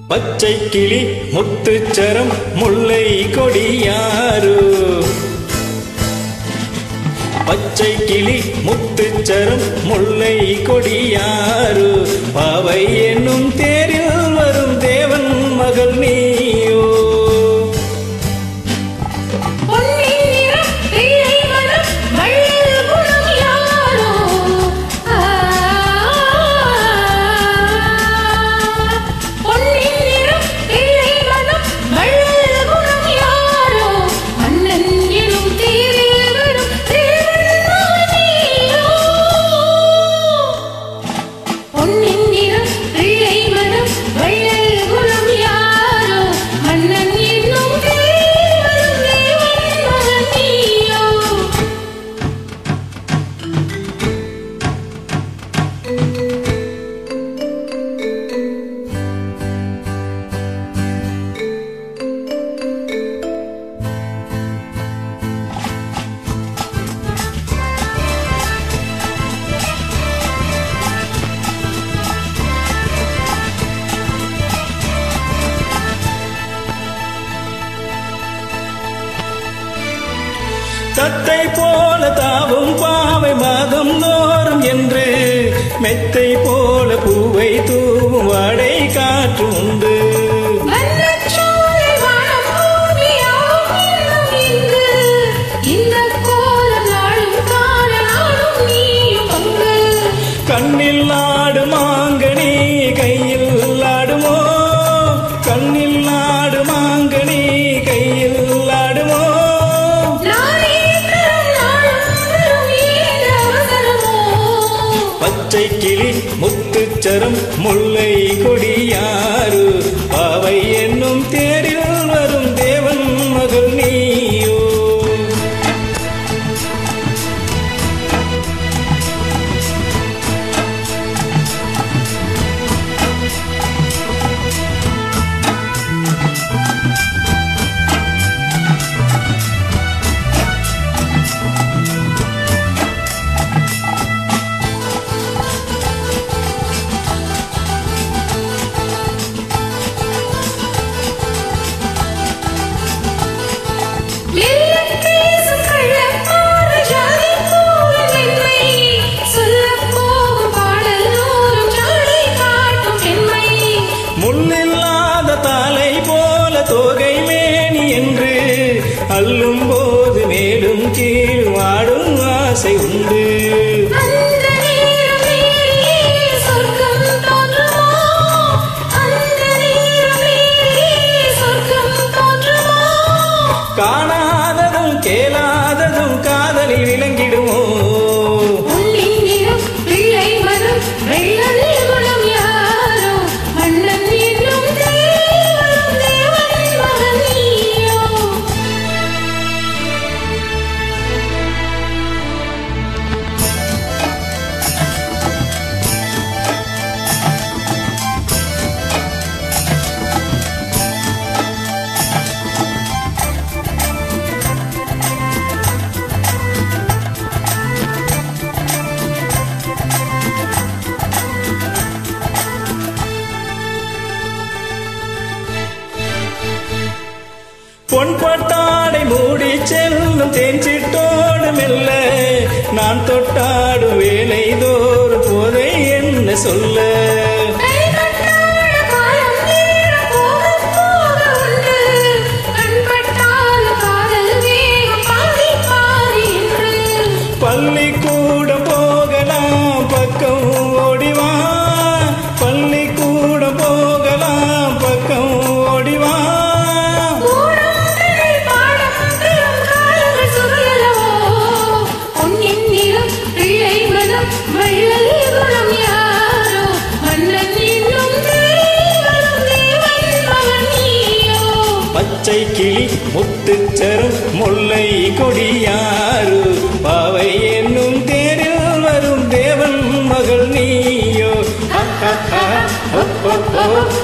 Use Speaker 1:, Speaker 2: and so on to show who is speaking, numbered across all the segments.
Speaker 1: பச்சை கிளி முத்துச்சரம் முல்லை கொடியாரு பச்சை கிளி முத்துச்சரம் முல்லை கொடியாரு பாவை என்னும் தேரில் வரும் தேவன் மகள் நீயோ
Speaker 2: பொன்னின் நிறம் பிள்ளை மனம் வள்ளல் குணம் யாரோ ஆ. பொன்னின் நிறம் பிள்ளை மனம் வள்ளல் குணம் யாரோ அண்ணன் எனும் தேரில் வரும் தேவன் மகனேயோ. பொன்னின் நிறம் பிள்ளை மனம் வள்ளல் குணம் யாரோ மன்னன் என்னும் தேரில் வரும் தேவன் மகனேயோ.
Speaker 1: தத்தை போல தாவும் பாவை மாதம் தோறும் என்று மெத்தை போல பூவை தூவும் வாடை காற்று உண்டு
Speaker 2: வண்ணச்சோலை வானம் பூமியாகும் இன்னும் இங்கு. இந்தக் கோலம் நாளும் காண நாளும் நீயும் பங்கு.
Speaker 1: கண்ணில் ஆடும் மாங்கனி கையில் ஆடுமோ கண்ணில் ஆடும் மாங்கனி கையில் ஆடுமோ
Speaker 2: நானே தரும் நாளும் தரும் ஏன் அவசரமோ?
Speaker 1: பச்சை கிளி முத்துச்சரம் முல்லை கொடியாறு பாவை என்னும் தேரில் வரும் தேவன் மகள் நீயோ
Speaker 2: மெல்லம் பேசும் கள்ளப் பார்வை ஜாதி போல மென்மை. சொல்லப் போகும் பாடல் நூறும் ஜாடை காட்டும் பெண்மை.
Speaker 1: முள்ளில்லாத தாலை போல தோகை மேனி என்று அள்ளும் போது மேலும் கீழ் வாடும் ஆசை உண்டு
Speaker 2: அந்த நேரம் மேலே சொர்க்கம் தோன்றுமோ? அந்த நேரம் மேலே சொர்க்கம் தோன்றுமோ?
Speaker 1: காணாததும் கேளாததும் காதலில் விளங்கிடுமோ
Speaker 2: பொன்னின் நிறம் பிள்ளை மனம் வெள்ளல் குணம் யாரோ மன்னன் என்னும் தேவரும் தேவன் மகன் நீயோ
Speaker 1: பொன் பட்டாடை மூடி செல்லும் தேஞ்சிட்டோடு மெல்ல நான் தொட்டாடும் வேலை தோறும் போதை என்ன சொல்ல
Speaker 2: கை கட்டாத காலம் நேரம் போக போக உண்டு கண்பட்டால் காதல் வேகம் பாதி பாதி என்று
Speaker 1: பள்ளிக்கூடம் போகலாம் பக்கம் ஓடிவா பள்ளிக்கூடம் போகலாம் பக்கம் ஓடிவா
Speaker 2: கூடங்கள் பாடம் பெறும் காலங்கள் சுவையல்லவோ பொன்னின் நிறம் பிள்ளை மனம் வள்ளல் குணம் யாரோ மன்னன் என்னும் தேவரும் தேவன் மகன் நீயோ
Speaker 1: பச்சை கிளி முத்துச்சரம் முல்லை கொடியாறு பாவை என்னும் தேரில் வரும் தேவன் மகள் நீயோ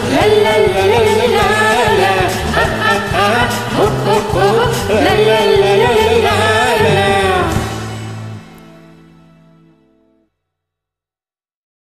Speaker 2: லல்லல்லல்லல்லா.
Speaker 1: லல்லல்லல்லா.